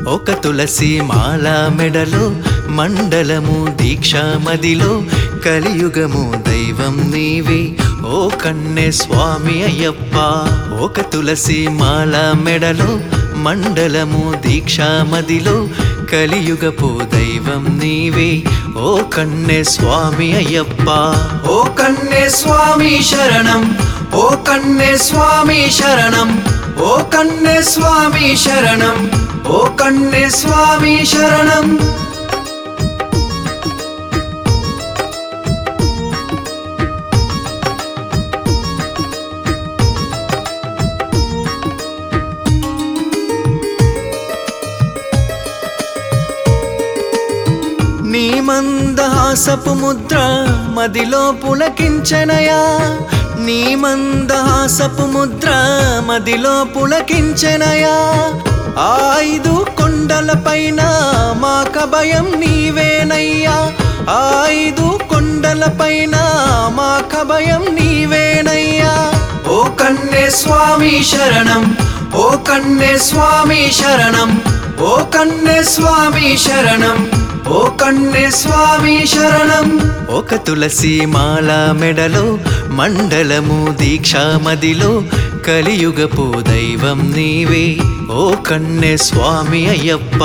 ఒక తులసి మాల మెడలో మండలము దీక్ష మదిలో కలియుగము దైవం నీవే ఓ కన్నె స్వామి అయ్యప్ప ఒక తులసి మాల మెడలో మండలము దీక్ష మదిలో కలియుగపు దైవం నీవే ఓ కన్నె స్వామి అయ్యప్ప ఓ కన్నె స్వామి శరణం ఓ కన్నె స్వామి శరణం ఓ కన్నె స్వామి శరణం ఓ కన్నె స్వామి శరణం నీ మందహాసపు ముద్ర మదిలో పులకించనయా నీ మందహాసపు ముద్ర మదిలో పులకించనయా ఆ ఐదు కొండల పైన మా కభయం నీవేనయ్యా ఆ ఐదు కొండల పైన మా కభయం నీవేనయ్యా ఓ కన్నె స్వామి శరణం ఓ కన్నె స్వామి శరణం ఓ కన్నె స్వామి శరణం ఓ కన్నె స్వామి శరణం ఒక తులసి మాల మెడలో మండలము దీక్ష మదిలో కలియుగపు దైవం నీవే ఓ కన్నె స్వామి అయ్యప్ప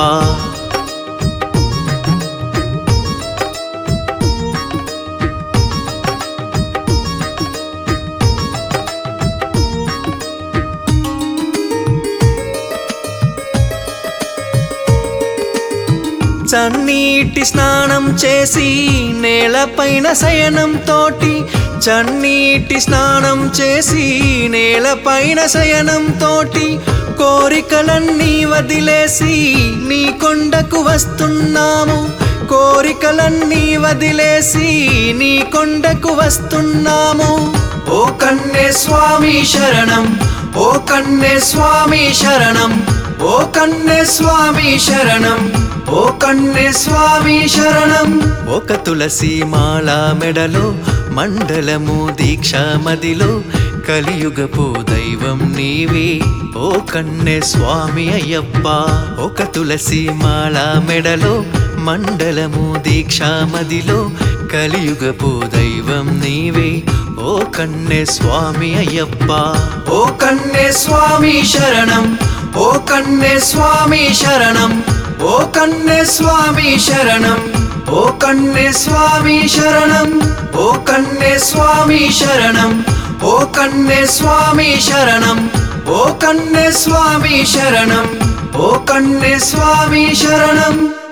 చన్నీటి స్నానం చేసి నేలపైన శయనం తోటి చన్నీటి స్నానం చేసి నేలపైన శయనం తోటి కోరికలన్నీ వదిలేసి నీ కొండకు వస్తున్నాము కోరికలన్నీ వదిలేసి నీ కొండకు వస్తున్నాము ఓ కన్నె స్వామి శరణం ఓ కన్నె స్వామి శరణం ఓ కన్నె స్వామి శరణం ఓ కన్నె స్వామి శరణం ఒక తులసి మాల మెడలో మండలము దీక్ష మదిలో కలియుగపు దైవం నీవే ఓ కన్నె స్వామి అయ్యప్ప ఒక తులసి మాల మెడలో మండలము దీక్ష మదిలో కలియుగపు దైవం నీవే ఓ కన్నె స్వామి అయ్యప్ప ఓ కన్నె స్వామి శరణం ఓ కన్నె స్వామి శరణం ఓ కన్నె స్వామి శరణం ఓ కన్నె స్వామి శరణం ఓ కన్నె స్వామి శరణం ఓ కన్నె స్వామి శరణం ఓ కన్నె స్వామి శరణం ఓ కన్నె స్వామి శరణం